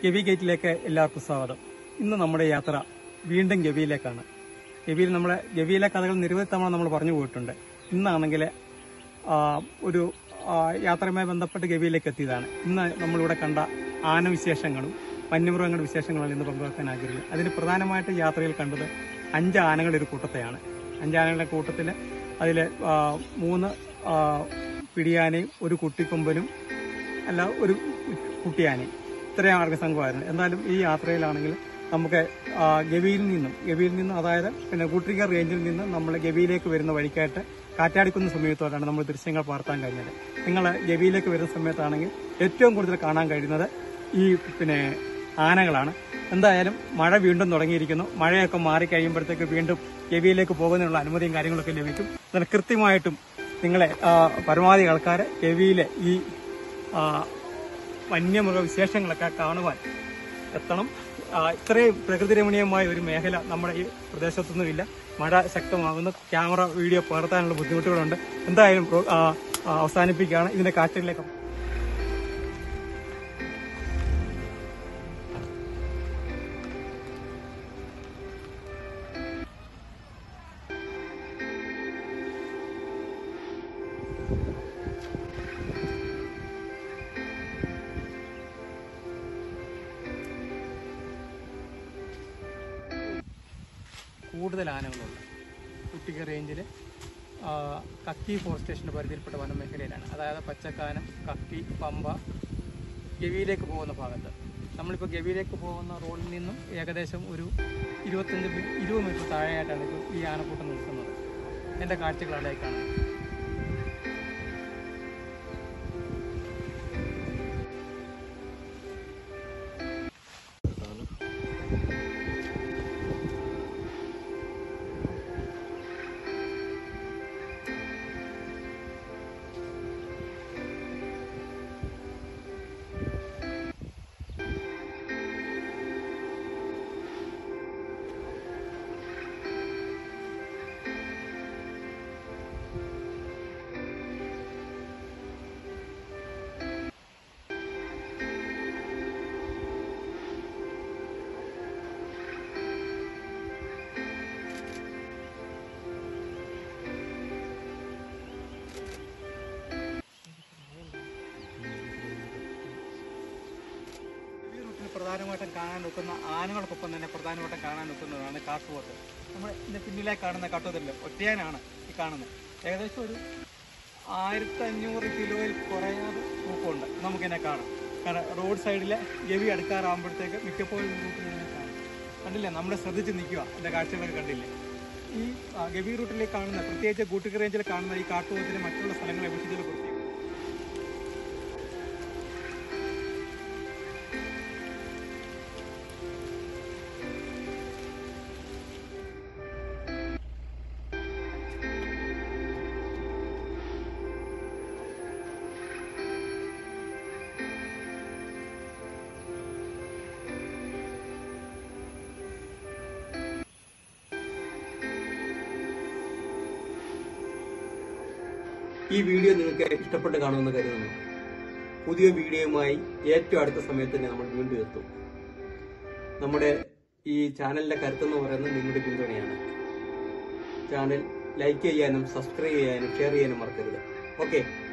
ഗവി ഗേറ്റിലേക്ക് എല്ലാവർക്കും സ്വാഗതം ഇന്ന് നമ്മുടെ യാത്ര വീണ്ടും ഗവിയിലേക്കാണ് ഗവിയിൽ നമ്മളെ ഗവിയിലെ കഥകൾ നിരവധി തവണ നമ്മൾ പറഞ്ഞു പോയിട്ടുണ്ട് ഇന്നാണെങ്കിൽ ആ, ഒരു ആ, യാത്രയുമായി ബന്ധപ്പെട്ട് ഗവിയിലേക്ക് എത്തിയതാണ് ഇന്ന് നമ്മളിവിടെ കണ്ട ആനവിശേഷങ്ങളും വന്യമൃഗങ്ങളുടെ വിശേഷങ്ങളാണ് ഇന്ന് പങ്കുവെക്കാൻ ആഗ്രഹിക്കുന്നത് അതിന് പ്രധാനമായിട്ട് യാത്രയിൽ കണ്ടത് അഞ്ച് ആനകളുടെ ഒരു കൂട്ടത്തെയാണ് അഞ്ച് ആനകളുടെ കൂട്ടത്തിൽ അതിൽ മൂന്ന് ആ, പിടിയാനയും ഒരു കുട്ടിക്കൊമ്പനും അല്ല ഒരു കുട്ടിയാനയും ഇത്രയും ആർഗ്ഗ സംഘമായിരുന്നു എന്നാലും ഈ യാത്രയിലാണെങ്കിൽ നമുക്ക് ആ, ഗവിയിൽ നിന്നും ഗവിയിൽ നിന്നും അതായത് പിന്നെ കൂട്ടിരിക്ക റേഞ്ചിൽ നിന്ന് നമ്മൾ ഗവിയിലേക്ക് വരുന്ന വഴിക്കായിട്ട് കാറ്റാടിക്കുന്ന സമയത്തോടാണ് നമ്മൾ ദൃശ്യങ്ങൾ പകർത്താൻ കഴിഞ്ഞത് നിങ്ങൾ ഗവിയിലേക്ക് വരുന്ന സമയത്താണെങ്കിൽ ഏറ്റവും കൂടുതൽ കാണാൻ കഴിയുന്നത് ഈ പിന്നെ ആനകളാണ് എന്തായാലും മഴ വീണ്ടും തുടങ്ങിയിരിക്കുന്നു മഴയൊക്കെ മാറി കഴിയുമ്പോഴത്തേക്ക് വീണ്ടും ഗവിയിലേക്ക് പോകുന്നതിനുള്ള അനുമതിയും കാര്യങ്ങളൊക്കെ ലഭിക്കും എന്നാൽ കൃത്യമായിട്ടും നിങ്ങളെ ആ, പരമാവധി ആൾക്കാർ ഗവിയിലെ ഈ ആ, വന്യമൃഗ വിശേഷങ്ങളൊക്കെ കാണുവാൻ എത്തണം ആ, ഇത്രയും പ്രകൃതി രമണീയമായ ഒരു മേഖല നമ്മുടെ ഈ പ്രദേശത്തൊന്നുമില്ല മഴ ശക്തമാകുന്നു ക്യാമറ വീഡിയോ പകർത്താനുള്ള ബുദ്ധിമുട്ടുകളുണ്ട് എന്തായാലും പ്രോ- ആ, ആ, അവസാനിപ്പിക്കുകയാണ് ഇതിന്റെ കാറ്റുകളിലേക്ക് കൂടുതൽ ആനകളുണ്ട് കുട്ടിക റേഞ്ചിൽ കക്കി ഫോറസ്റ്റ് സ്റ്റേഷൻ്റെ പരിധിയിൽപ്പെട്ട വനമേഖലയിലാണ് അതായത് പച്ചക്കാനം കക്കി പമ്പ ഗവിയിലേക്ക് പോകുന്ന ഭാഗത്ത് നമ്മളിപ്പോൾ ഗവിയിലേക്ക് പോകുന്ന റോഡിൽ നിന്നും ഏകദേശം ഒരു ഇരുപത്തഞ്ച് മീ- ഇരുപത് മീറ്റർ താഴെയായിട്ടാണ് ഇപ്പോൾ ഈ ആനക്കൂട്ടം നിൽക്കുന്നത് എൻ്റെ കാഴ്ചകൾ അവിടെ കാണുന്നത് ഈ റൂട്ടിൽ പ്രധാനമായിട്ടും കാണാൻ നിൽക്കുന്ന ആനകൾക്കൊപ്പം തന്നെ പ്രധാനമായിട്ടും കാണാൻ നിൽക്കുന്നതാണ് കാട്ടുപോത്ത് നമ്മൾ ഇതിന്റെ പിന്നിലായി കാണുന്ന കാട്ടുപോത്തല്ലേ ഒറ്റയാനാണ് ഈ കാണുന്നത് ഏകദേശം ഒരു ആയിരത്തി അഞ്ഞൂറ് കിലോയിൽ കുറയാതെ തൂക്കമുണ്ട് നമുക്കിതിനെ കാണാം കാരണം റോഡ് സൈഡിലെ ഗവി അടുക്കാറാകുമ്പോഴത്തേക്ക് മിക്കപ്പോഴും ഈ റൂട്ടിൽ ഇങ്ങനെ കാണാം കണ്ടില്ലേ നമ്മൾ ശ്രദ്ധിച്ച് നിൽക്കുക എൻ്റെ കാഴ്ചകളൊക്കെ കണ്ടില്ലേ ഈ ആ, ഗവി റൂട്ടിലേക്ക് കാണുന്ന പ്രത്യേകിച്ച് കൂട്ടുക റേഞ്ചിൽ കാണുന്ന ഈ കാട്ടുപോത്തിന് മറ്റുള്ള സ്ഥലങ്ങളെ അപേക്ഷിച്ചുള്ള പ്രത്യേകത ഈ വീഡിയോ നിങ്ങൾക്ക് ഇഷ്ടപ്പെട്ട് കാണുമെന്ന് കരുതുന്നു പുതിയ വീഡിയോയുമായി ഏറ്റവും അടുത്ത സമയത്ത് തന്നെ നമ്മൾ വീണ്ടും എത്തും നമ്മുടെ ഈ ചാനലിന്റെ കരുത്തെന്ന് പറയുന്നത് നിങ്ങളുടെ പിന്തുണയാണ് ചാനൽ ലൈക്ക് ചെയ്യാനും സബ്സ്ക്രൈബ് ചെയ്യാനും ഷെയർ ചെയ്യാനും മറക്കരുത് ഓക്കെ